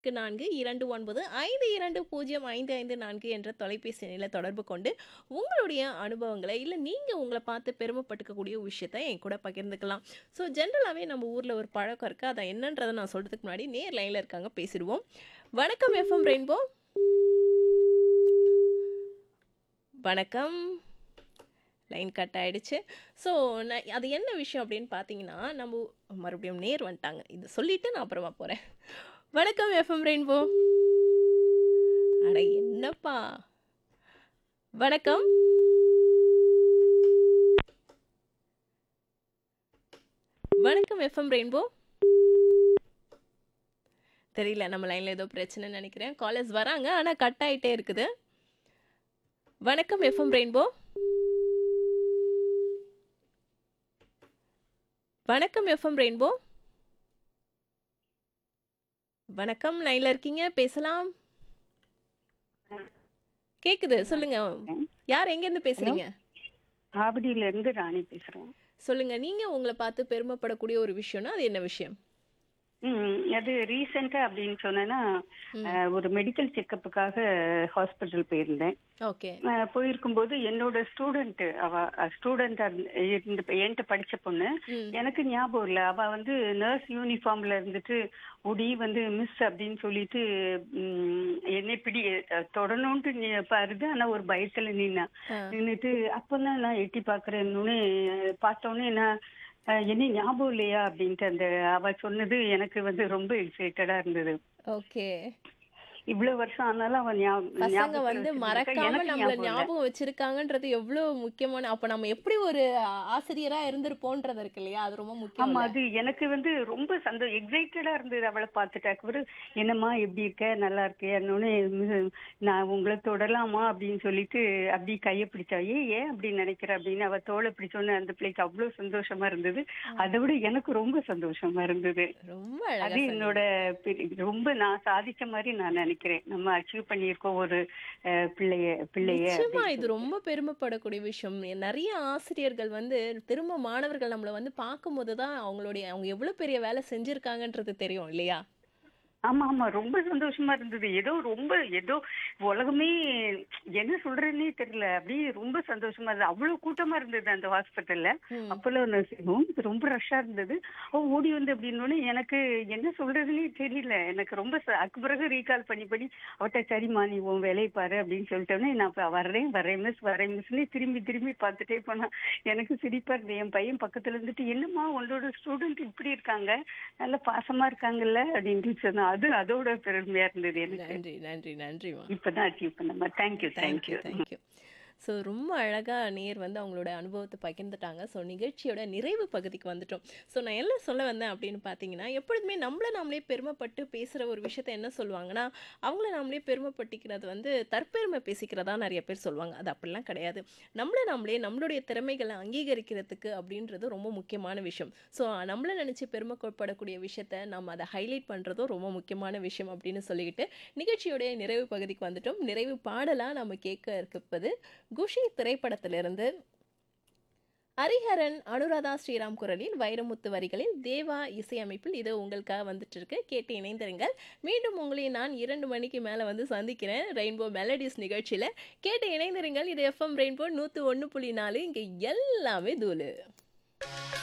நான்கு இரண்டு ஒன்பது ஐந்து இரண்டு பூஜ்ஜியம் ஐந்து ஐந்து நான்கு என்ற தொலைபேசி எண்ணில தொடர்பு கொண்டு உங்களுடைய அனுபவங்களை இல்லை நீங்கள் உங்களை பார்த்து பெருமைப்பட்டுக்கக்கூடிய விஷயத்த என் கூட பகிர்ந்துக்கலாம் ஸோ ஜென்ரலாகவே நம்ம ஊரில் ஒரு பழக்கம் இருக்குது அதை என்னன்றதை நான் சொல்கிறதுக்கு முன்னாடி நேர் லைனில் இருக்காங்க பேசிடுவோம் வணக்கம் எஃப்எம் ரெயின்போ வணக்கம் லைன் கட் ஆயிடுச்சு ஸோ நான் அது என்ன விஷயம் அப்படின்னு பார்த்தீங்கன்னா நம்ம மறுபடியும் நேர் வந்துட்டாங்க இது சொல்லிட்டு நான் அப்புறமா போகிறேன் வணக்கம் எஃப்எம் ரெயின்போ அட என்னப்பா வணக்கம் வணக்கம் எஃப்எம் ரெயின்போ தெரியல நம்ம லைனில் ஏதோ பிரச்சனைன்னு நினைக்கிறேன் காலேஜ் வராங்க ஆனால் கட் ஆகிட்டே இருக்குது வணக்கம் எஃப்எம் ரெயின்போ வணக்கம் எஃப்எம் ரெயின்போ வணக்கம் லைன்ல இருக்கீங்க பேசலாம் கேக்குது சொல்லுங்க யார் எங்க இருந்து பேசுறீங்க ஆவடியில இருந்து ராணி பேசுறேன் சொல்லுங்க நீங்க உங்களை பார்த்து பெருமைப்படக்கூடிய ஒரு விஷயம்னா அது என்ன விஷயம் ம், அது ரீசெண்டா அப்படின்னு சொன்னேன்னா அஹ், ஒரு மெடிக்கல் செக்கப்புக்காக ஹாஸ்பிட்டல் போயிருந்தேன் ஓகே அஹ், போயிருக்கும்போது என்னோட ஸ்டூடெண்ட் அவ ஸ்டூடெண்டா இருந்து என்கிட்ட படிச்ச பொண்ணு ம் எனக்கு ஞாபகம் இல்லை அவ வந்து நர்ஸ் யூனிஃபார்ம்ல இருந்துட்டு உடி வந்து மிஸ் அப்படின்னு சொல்லிட்டு ம், என்னை பிடி அஹ், தொடணும்ட்டு நீ பாருது ஆனா ஒரு பயத்துல நின்னா ஆ. நின்னுட்டு அப்பதான் நான் எட்டி பாக்குறேன்னு பார்த்தோன்னே நான் அஹ், என்ன ஞாபகம் இல்லையா அப்படின்ட்டு அந்த அவ சொன்னது எனக்கு வந்து ரொம்ப எக்ஸைட்டடா இருந்தது ஓகே இவ்வளவு வருஷம் ஆனாலும் அவன் ஞாப- பசங்க ஞாபகத்துல வந்து வச்சிருந்திருக்கா. மறக்காம எனக்கு நம்மள ஞாபகம் இல்ல. ஞாபகம் வச்சிருக்காங்கன்றது எவ்வளவு முக்கியமான அப்ப நம்ம எப்படி ஒரு ஆ- ஆசிரியரா இருந்திருப்போன்றது இருக்கு இல்லையா அது ரொம்ப முக்கியம் ஆமா இல்ல? அது எனக்கு வந்து ரொம்ப சந்தோஷம் எக்ஸைட்டடா இருந்தது அவளை பார்த்துட்டாக்கு ஒரு என்னம்மா எப்படி இருக்க நல்லா இருக்கேன்னு நான் உங்களை தொடலாமா அப்படின்னு சொல்லிட்டு அப்படி கையை பிடிச்சா ஏ ஏன் அப்படி நினைக்கிற அப்படின்னு அவ தோலை பிடிச்சோன்னு அந்த பிள்ளைக்கு அவ்வளவு சந்தோஷமா இருந்தது அதை விட எனக்கு ரொம்ப சந்தோஷமா இருந்தது ரொம்ப அழகா அது சொன்னீங்க. என்னோட பெரிய- ரொம்ப நான் சாதிச்ச மாதிரி நான் நினைக்கிறேன் நம்ம அச்சீவ் பண்ணியிருக்கோம் ஒரு அஹ், பிள்ளைய பிள்ளைய நிச்சயமா அப்படின்னு இது ரொம்ப பெருமைப்படக்கூடிய விஷயம் நிறைய ஆசிரியர்கள் வந்து திரும்ப மாணவர்கள் நம்மள வந்து பார்க்கும்போது தான் அவங்களுடைய அவங்க எவ்வளவு பெரிய வேலை செஞ்சிருக்காங்கன்றது தெரியும் இல்லையா ஆமா ஆமா ரொம்ப சந்தோஷமா இருந்தது ஏதோ ரொம்ப ஏதோ உலகமே என்ன சொல்றேன்னே தெரியல அப்படியே ரொம்ப சந்தோஷமா இருந்தது அவ்வளவு கூட்டமா இருந்தது அந்த ஹாஸ்பிட்டல்ல ம். அப்போலோ நர்சிங் ஹோம் ரொம்ப ரஷ்ஷா இருந்தது அவ ஓடி வந்து அப்படின்னு எனக்கு என்ன சொல்றதுன்னே தெரியல எனக்கு ரொம்ப ச- அதுக்கு பிறகு ரீகால் பண்ணி பண்ணி அவட்ட சரிம்மா நீ உன் வேலையை பாரு அப்படின்னு சொல்லிட்டோன்னே நான் இப்ப வர்றேன் வரேன் மிஸ் வரேன் மிஸ்னே திரும்பி திரும்பி பார்த்துட்டே போனா எனக்கு சிரிப்பா இருந்தது என் பையன் பக்கத்துல இருந்துட்டு என்னம்மா உன்னோட ஸ்டூடெண்ட் இப்படி இருக்காங்க நல்ல பாசமா இருக்காங்கல்ல அப்படின்ட்டு சொன்னா அது அதோட பெருமையா இருந்தது எனக்கு நன்றி நன்றி நன்றிமா இப்பதான் அச்சீவ் பண்ணமா thank you thank you thank you thank you so ரொம்ப அழகாக நேர் வந்து அவங்களோட அனுபவத்தை பகிர்ந்துட்டாங்க ஸோ நிகழ்ச்சியோட நிறைவு பகுதிக்கு வந்துட்டோம் ஸோ நான் என்ன சொல்ல வந்தேன் அப்படின்னு பார்த்தீங்கன்னா எப்பொழுதுமே நம்மளை நாமளே பெருமைப்பட்டு பேசுகிற ஒரு விஷயத்த என்ன சொல்லுவாங்கன்னா அவங்கள நாமளே பெருமைப்பட்டிக்கிறது வந்து தற்பெருமை பேசிக்கிறதா நிறைய பேர் சொல்லுவாங்க அது அப்படிலாம் கிடையாது நம்மளை நாமளே நம்மளுடைய திறமைகளை அங்கீகரிக்கிறதுக்கு அப்படின்றது ரொம்ப முக்கியமான விஷயம் ஸோ நம்மளை நினச்சி பெருமைப்படக்கூடிய விஷயத்த நம்ம அதை ஹைலைட் பண்ணுறதும் ரொம்ப முக்கியமான விஷயம் அப்படின்னு சொல்லிக்கிட்டு நிகழ்ச்சியோடைய நிறைவு பகுதிக்கு வந்துட்டோம் நிறைவு பாடலாக நம்ம கேட்க இருப்பது குஷி திரைப்படத்திலிருந்து ஹரிஹரன் அனுராதா ஸ்ரீராம் குரலில் வைரமுத்து வரிகளில் தேவா இசையமைப்பில் இது உங்களுக்காக வந்துட்டு இருக்கு கேட்டு இணைந்திருங்கள் மீண்டும் உங்களை நான் இரண்டு மணிக்கு மேலே வந்து சந்திக்கிறேன் ரெயின்போ மெலடிஸ் நிகழ்ச்சியில் கேட்டு இணைந்திருங்கள் இது எஃப்எம் ரெயின்போ நூற்று ஒன்று புள்ளி நாலு இங்கே எல்லாமே தூளு